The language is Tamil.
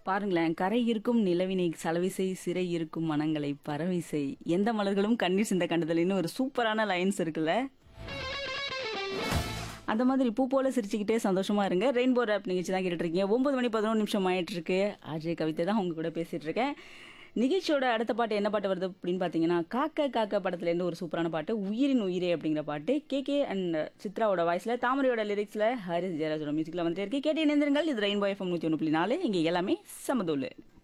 பாருங்களேன் கரை இருக்கும் நிலவினை சலவிசை சிறை இருக்கும் மனங்களை பறவைசை எந்த மலர்களும் கண்ணீர் சிந்த கண்டதில்லைன்னு ஒரு சூப்பரான லைன்ஸ் இருக்குல்ல அந்த மாதிரி பூ போல சிரிச்சுக்கிட்டே சந்தோஷமா இருங்க ரெயின்போ ரேப் நிகழ்ச்சி தான் கேட்டுட்டு இருக்கீங்க ஒன்பது மணி பதினொன்று நிமிஷம் ஆயிட்டு இருக்கு அஜய் கவிதை தான் உங்க கூட பேசிட்டு இருக்கேன் நிகழ்ச்சியோட அடுத்த பாட்டு என்ன பாட்டு வருது அப்படின்னு பார்த்தீங்கன்னா காக்க காக்க படத்துலேருந்து ஒரு சூப்பரான பாட்டு உயிரின் உயிரே அப்படிங்கிற பாட்டு கே கே அண்ட் சித்ராவோட வாய்ஸில் தாமரையோட லிரிக்ஸில் ஹாரிஸ் ஜெயராஜோட மியூசிக்கில் வந்துட்டு இருக்கு கேட்டு இணைந்திருங்கள் இது ரெயின்போ எஃப்எம் நூற்றி ஒன்று புள்ளி நாலு இங்கே எல்லாமே சமதூள்